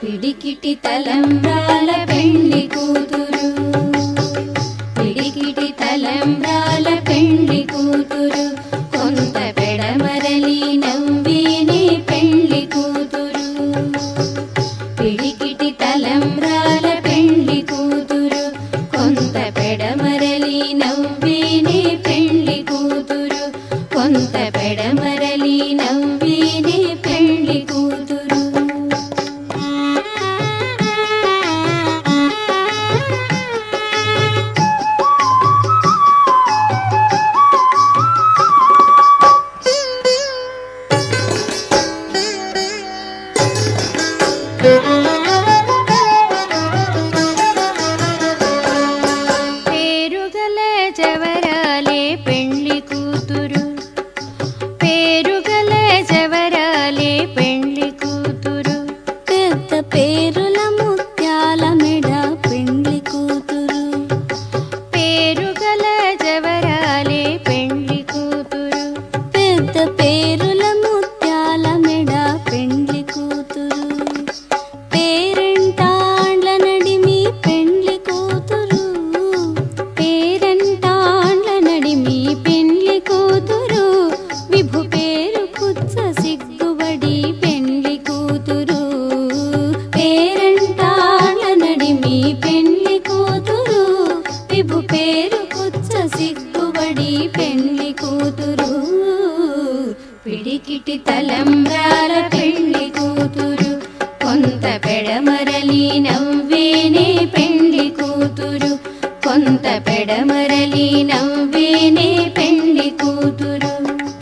పిడికిటి తలంబ్రాల పెళ్లి కూతురు పిడికిటి తలంబ్రాల పెళ్లి కూతురు కొంత పెడమరలి నవ్విని పెళ్లి కూతురు పిడికిటి తలంబ్రాల పెళ్లి కూతురు కొంత పెడమరలి నవ్విని పెళ్లి కూతురు కొంత పెడమరలి నవ్విని పెళ్లి కూతురు పేరుగల జవరాలే పెళ్లి కూతురు పేరుగల జవరాలే పెళ్లి కూతురు పెద్ద పేరుల ముత్యాల మెడ పెండ్లి కూతురు పేరుగల జవరాలే పెళ్లి కూతురు పెద్ద పేరుల ముత్యాల మెడ పెండ్లి కూతురు పేరెంటాండ్ల నడిమి పెండ్లి కూతురు పేరంటాండ్ల నడిమి పెళ్లి కూతురు విభు పేరు కుచ్చ సిగ్గుబడి పెళ్లి కూతురు పేరంటాండ్ల నడిమి పెళ్లి కూతురు విభు పేరు కుచ్చ సిగ్గుబడి పెళ్లి కూతురు పిడికిటి తలంబ్రాల పెళ్లి కూతురు కొంత పెడమరలి నవ్వేనే పెళ్లి కూతురు కొంత పెడమరలి నవ్వేనే పెళ్లి కూతురు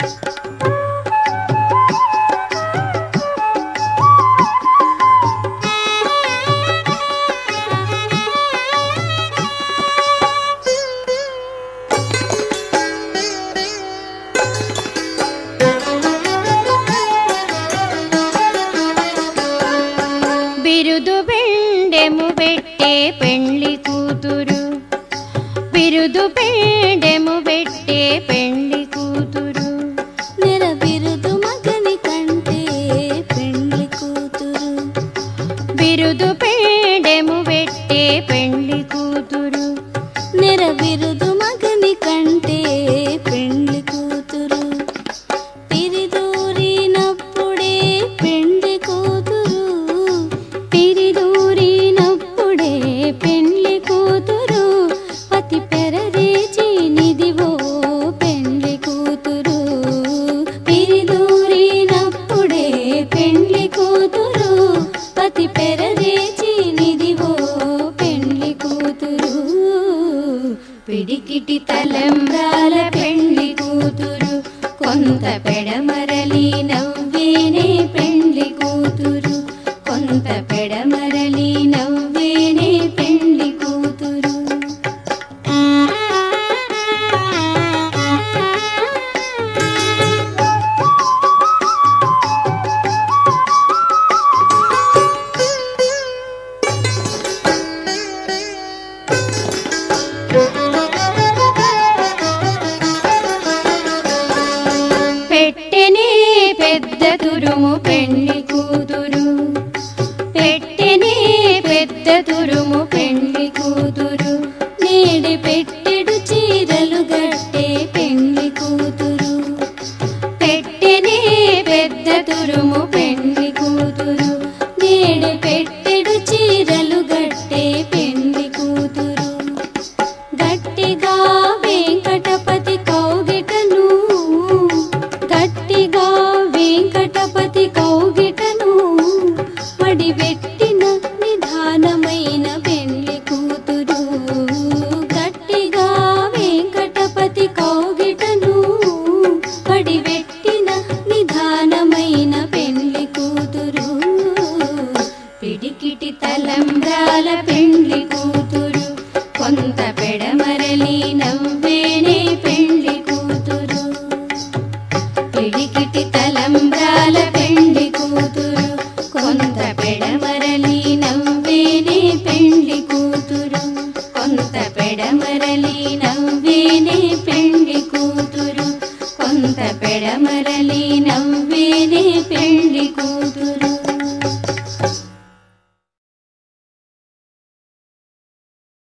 బిరుదు బెండెము పెట్టే పెళ్లి కూతురు బిరుదు బెండెము పెట్టే పెళ్లి కూతురు నెర బిరుదు మగని కంటే పెండ్లి కూతురు బిరుదు బెండెము పెట్టే పెళ్లి కూతురు నెర బిరుదు మగని కంటే పెండ్లి కూతురు పిరిదూరినప్పుడే పెండ్లి కూతురు పిరిదూరినప్పుడే పెళ్లి కూతురు పతి పెరదేచి నిదివో పెళ్లి కూతురు పిరిదూరినప్పుడే పెళ్లి కూతురు పతి పెరదేచి నిదివో పెళ్లి కూతురు పిడికిటి తలంబ్రాల పెళ్లి కూతురు కొంత పెడమరలి నవ్వేనే పెళ్లి కూతురు కొంత పెడమరలి నవ్వేనే పెళ్లి కూతురు పెట్టెనే పెద్ద తురుము పెళ్లి కూతురు పెట్టెనే పెద్ద తురుము పెళ్లి కూతురు నేడి పెట్టెడు చీరలు గట్టే పెళ్లి కూతురు పెట్టెనే పెద్ద తురుము పెళ్లి కూతురు నేడి పెట్టెడు చీరలు గట్టే పెళ్లి కూతురు గట్టిగా వెంకటపతి కౌగిటను గట్టిగా వెంకటపతి కౌగిటను పడిపెట్టిన నిధానమైన పెళ్లి కూతురు గట్టిగా వెంకటపతి కౌగిటను పడిపెట్టిన నిధానమైన పెళ్లి కూతురు పిడికిటి తలంబ్రాల పెళ్లి కూతురు కొంత పెడమరలి నవ్వేనే పెళ్లి కూతురు పిడికిటి తలంబ్రాల పెళ్లి కూతురు కొంత పెడమరలి నవ్వేనే పెళ్లి కూతురు కొంత పెడమరలి నవ్వేనే పెళ్లి కూతురు కొంత పెడమరలి